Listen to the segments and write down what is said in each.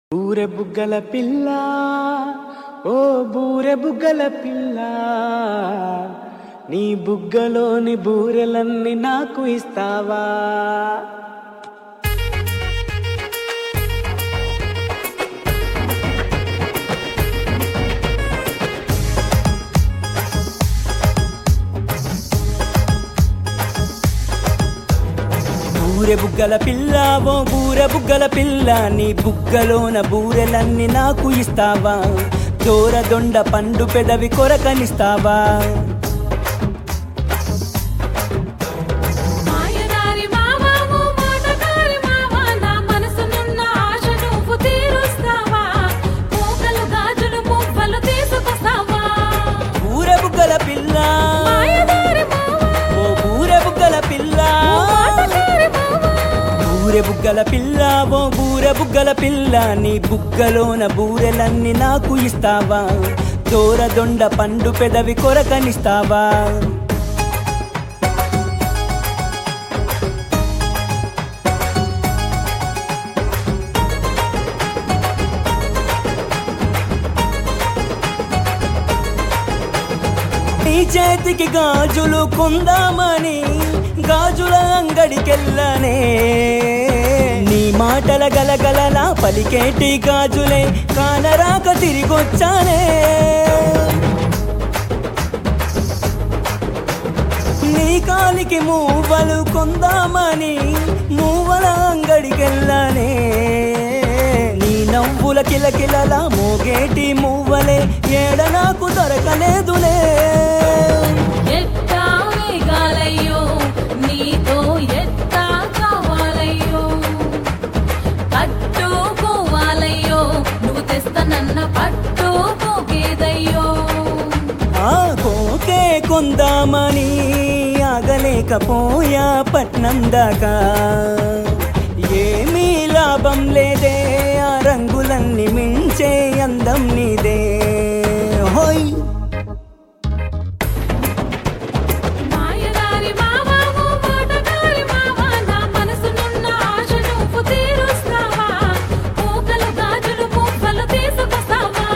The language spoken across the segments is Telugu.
బూరె బుగ్గల పిల్ల ఓ బూరె బుగ్గల పిల్ల నీ బుగ్గలోని బూరెలన్నీ నాకు ఇస్తావా బూరె బుగ్గల పిల్ల ఓ బూరె బుగ్గల పిల్ల నీ బుగ్గలోన బూరెలన్నీ నాకు ఇస్తావా దూర దొండ పండు పెదవి కొరకనిస్తావా మాయదారి మావా ఓ మాటకారి మావా నా మనసునున్న ఆశ నువ్వు తీరుస్తావా పోకలు గాజులు మువ్వలు తీసుకొస్తావా బూరె బుగ్గల పిల్ల మాయదారి మావా ఓ బూరె బుగ్గల పిల్ల మాటకారి మావా బూరె బుగ్గల పిల్ల ఓ బూరె బుగ్గల పిల్ల నీ బుగ్గలోన బూరెలన్నీ నాకు ఇస్తావా దూర దొండ పండు పెదవి కొరకనిస్తావా నీ చేతికి గాజులు కొందామని గాజుల అంగడికెళ్ళనే నీ మాటల గలగలలా పలికేటి గాజులే కానరాక తిరిగొచ్చానే నీ కాలికి మూవలు కొందామని మూవల అంగడికెళ్ళనే నీ నవ్వుల కిలకిలలా మోగేటి మూవలే ఏడ నాకు దొరకలేదులే ఎట్టా వేగాలయ్యో నీతో ఎట్టా కావాలయ్యో పట్టుకోవాలయ్యో నువ్వు తెస్తానన్న పట్టుకోగేదయ్యో ఆ కోకే కొందామని ఆగలేకపోయా పట్నం దాకా ఏమీ లాభం లేదే ఆ రంగులన్నీ మించే అందం నీదే హోయ్ మాయదారి మావా ఓ మాటకారి మావా నా మనసునున్న ఆశ నువ్వు తీరుస్తావా పోకలు గాజులు మువ్వలు తీసుకొస్తావా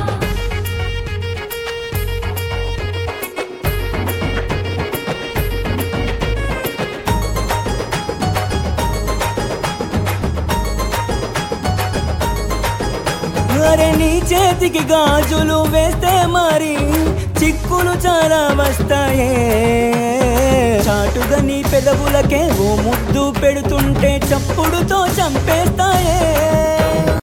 అరే నీ చేతికి గాజులు వేస్తే మరి చిక్కులు చాలా వస్తాయే చాటుగా నీ పెదవులకే ఓ ముద్దు పెడుతుంటే చప్పుడుతో చంపేస్తాయే